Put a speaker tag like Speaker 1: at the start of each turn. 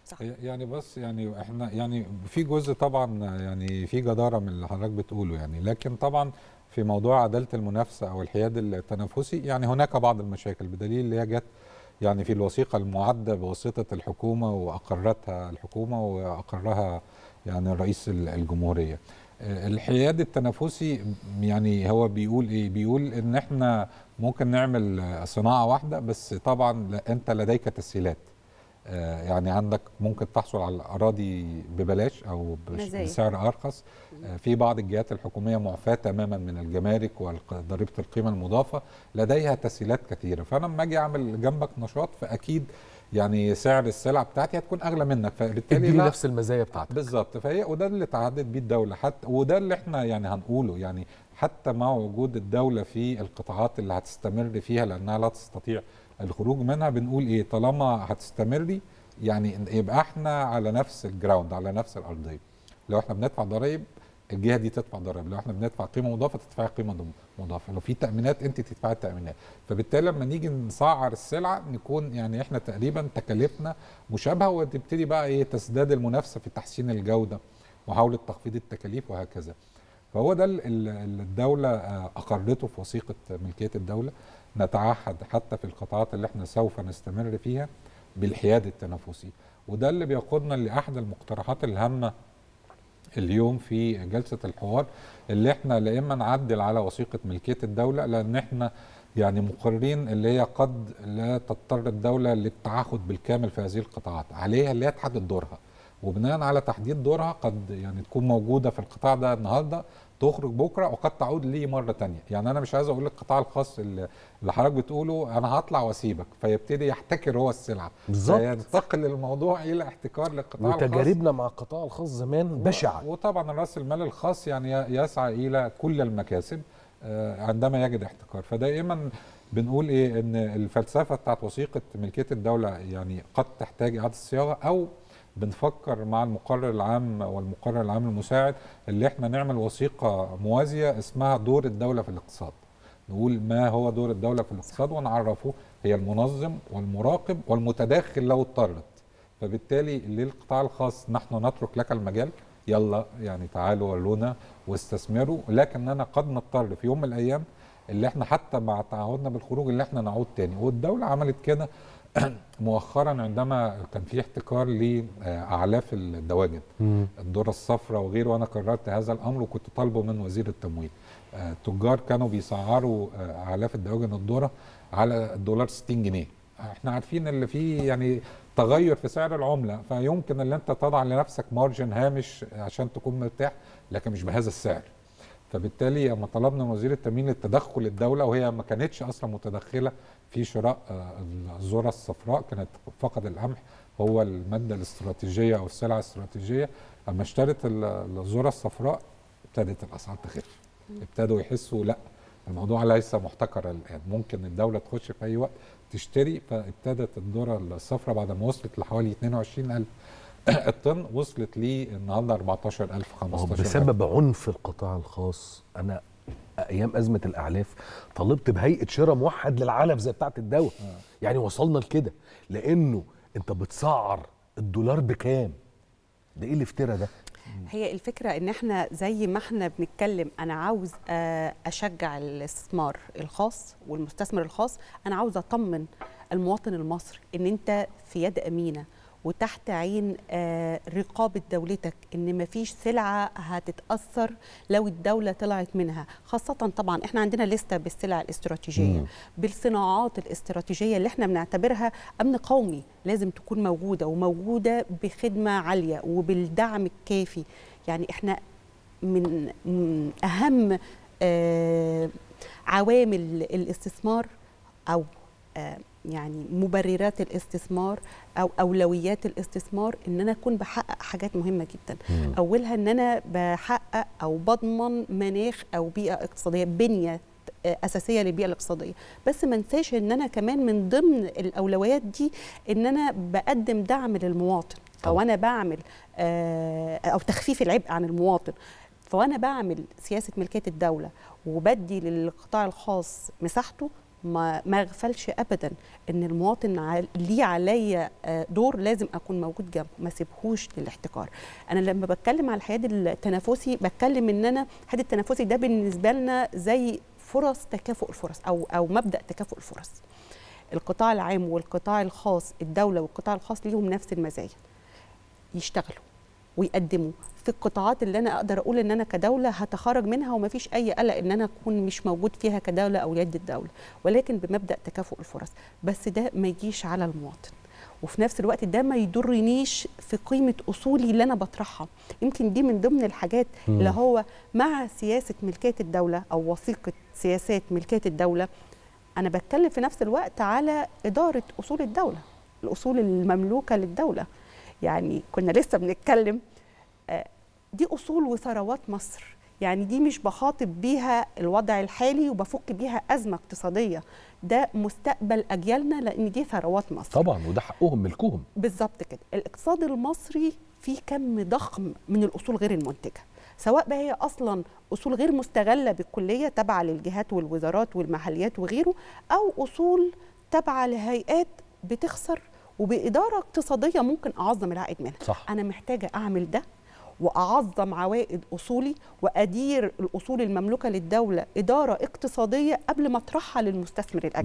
Speaker 1: صح
Speaker 2: يعني بس يعني احنا يعني في جزء طبعا يعني في جداره من اللي حضرتك بتقوله يعني لكن طبعا في موضوع عداله المنافسه او الحياد التنافسي يعني هناك بعض المشاكل بدليل اللي هي جت يعني في الوثيقه المعده بواسطه الحكومه واقرتها الحكومه واقرها يعني رئيس الجمهوريه. الحياد التنافسي يعني هو بيقول ايه؟ بيقول ان احنا ممكن نعمل صناعه واحده بس طبعا انت لديك تسهيلات. يعني عندك ممكن تحصل على الاراضي ببلاش او بسعر ارخص في بعض الجهات الحكوميه معفاه تماما من الجمارك وضريبه القيمه المضافه لديها تسهيلات كثيره فانا لما اجي اعمل جنبك نشاط فاكيد يعني سعر السلع بتاعتي هتكون اغلى منك
Speaker 3: فبالتالي اديني نفس المزايا بتاعتك
Speaker 2: بالظبط فهي وده اللي تعدت بيه الدوله حتى وده اللي احنا يعني هنقوله يعني حتى مع وجود الدوله في القطاعات اللي هتستمر فيها لانها لا تستطيع الخروج منها بنقول ايه طالما هتستمري يعني يبقى احنا على نفس الجراوند على نفس الارضيه لو احنا بندفع ضرائب الجهه دي تدفع ضرائب لو احنا بندفع قيمه مضافه تدفعي قيمه مضافه لو في تامينات انت تدفعي التامينات فبالتالي لما نيجي نسعر السلعه نكون يعني احنا تقريبا تكاليفنا مشابهه وتبتدي بقى ايه تزداد المنافسه في تحسين الجوده محاوله تخفيض التكاليف وهكذا فهو ده اللي الدوله اقرته في وثيقه ملكيه الدوله نتعهد حتى في القطاعات اللي احنا سوف نستمر فيها بالحياد التنافسي وده اللي بيقودنا لاحد المقترحات الهامه اليوم في جلسه الحوار اللي احنا لا اما نعدل على وثيقه ملكيه الدوله لان احنا يعني مقررين اللي هي قد لا تضطر الدوله للتعهد بالكامل في هذه القطاعات عليها اللي هي تحدد دورها وبناء على تحديد دورها قد يعني تكون موجوده في القطاع ده النهارده تخرج بكره وقد تعود لي مره تانية يعني انا مش عايز اقول القطاع الخاص اللي حضرتك بتقوله انا هطلع واسيبك فيبتدي يحتكر هو السلعه
Speaker 3: بالظبط
Speaker 2: ينتقل الموضوع الى احتكار للقطاع الخاص
Speaker 3: وتجاربنا مع القطاع الخاص زمان بشعه
Speaker 2: وطبعا راس المال الخاص يعني يسعى الى كل المكاسب عندما يجد احتكار فدائما بنقول ايه ان الفلسفه بتاعت وثيقه ملكيه الدوله يعني قد تحتاج اعاده صياغه او بنفكر مع المقرر العام والمقرر العام المساعد اللي احنا نعمل وثيقه موازيه اسمها دور الدوله في الاقتصاد. نقول ما هو دور الدوله في الاقتصاد ونعرفه هي المنظم والمراقب والمتداخل لو اضطرت. فبالتالي للقطاع الخاص نحن نترك لك المجال يلا يعني تعالوا ورونا واستثمروا لكننا قد نضطر في يوم من الايام اللي احنا حتى مع تعهدنا بالخروج اللي احنا نعود تاني والدوله عملت كده مؤخرا عندما كان في احتكار لاعلاف الدواجن الذره الصفراء وغيره وانا قررت هذا الامر وكنت طالبه من وزير التموين التجار كانوا بيسعروا اعلاف الدواجن الذره على الدولار 60 جنيه احنا عارفين اللي فيه يعني تغير في سعر العمله فيمكن ان انت تضع لنفسك مارجن هامش عشان تكون مرتاح لكن مش بهذا السعر فبالتالي لما طلبنا من وزير التموين التدخل الدوله وهي ما كانتش اصلا متدخله في شراء الذره الصفراء كانت فقط القمح هو الماده الاستراتيجيه او السلعه الاستراتيجيه اما اشترت الذره الصفراء ابتدت الاسعار تخف ابتدوا يحسوا لا الموضوع ليس محتكرا الان ممكن الدوله تخش في اي وقت تشتري فابتدت الذره الصفراء بعد ما وصلت لحوالي 22000 الطن وصلت لي النهارده 14000 15000
Speaker 3: بسبب عنف القطاع الخاص انا ايام ازمه الاعلاف طالبت بهيئه شراء موحد للعلف زي بتاعه الدواء آه. يعني وصلنا لكده لانه انت بتسعر الدولار بكام ده ايه الافتراء ده
Speaker 1: هي الفكره ان احنا زي ما احنا بنتكلم انا عاوز اشجع الاستثمار الخاص والمستثمر الخاص انا عاوز اطمن المواطن المصري ان انت في يد امينه وتحت عين رقابة دولتك إن مفيش سلعة هتتأثر لو الدولة طلعت منها خاصة طبعا إحنا عندنا لستة بالسلع الاستراتيجية مم. بالصناعات الاستراتيجية اللي إحنا بنعتبرها أمن قومي لازم تكون موجودة وموجودة بخدمة عالية وبالدعم الكافي يعني إحنا من, من أهم عوامل الاستثمار أو يعني مبررات الاستثمار او اولويات الاستثمار ان انا اكون بحقق حاجات مهمه جدا مم. اولها ان انا بحقق او بضمن مناخ او بيئه اقتصاديه بنيه اساسيه للبيئه الاقتصاديه بس ما انساش ان انا كمان من ضمن الاولويات دي ان انا بقدم دعم للمواطن او انا بعمل او تخفيف العبء عن المواطن فوانا بعمل سياسه ملكيه الدوله وبدي للقطاع الخاص مساحته ما ما اغفلش ابدا ان المواطن ع- ليه عليا آه، دور لازم اكون موجود جنبه ما سيبهوش للاحتكار انا لما بتكلم على الحياد التنافسي بتكلم ان انا الحياد التنافسي ده بالنسبه لنا زي فرص تكافؤ الفرص او او مبدا تكافؤ الفرص القطاع العام والقطاع الخاص الدوله والقطاع الخاص ليهم نفس المزايا يشتغلوا ويقدموا في القطاعات اللي انا اقدر اقول ان انا كدوله هتخرج منها ومفيش اي قلق ان انا اكون مش موجود فيها كدوله او يد الدوله ولكن بمبدا تكافؤ الفرص بس ده ما يجيش على المواطن وفي نفس الوقت ده ما يضرنيش في قيمه اصولي اللي انا بطرحها يمكن دي من ضمن الحاجات
Speaker 3: مم.
Speaker 1: اللي هو مع سياسه ملكيه الدوله او وثيقه سياسات ملكيه الدوله انا بتكلم في نفس الوقت على اداره اصول الدوله الاصول المملوكه للدوله يعني كنا لسه بنتكلم آه، دي اصول وثروات مصر يعني دي مش بخاطب بيها الوضع الحالي وبفك بيها ازمه اقتصاديه ده مستقبل اجيالنا لان دي ثروات مصر
Speaker 3: طبعا وده حقهم ملكهم
Speaker 1: بالظبط كده الاقتصاد المصري فيه كم ضخم من الاصول غير المنتجه سواء بقى هي اصلا اصول غير مستغله بالكليه تابعه للجهات والوزارات والمحليات وغيره او اصول تابعه لهيئات بتخسر وباداره اقتصاديه ممكن اعظم العائد منها
Speaker 3: صح.
Speaker 1: انا محتاجه اعمل ده واعظم عوائد اصولي وادير الاصول المملوكه للدوله اداره اقتصاديه قبل ما اطرحها للمستثمر الاجنبي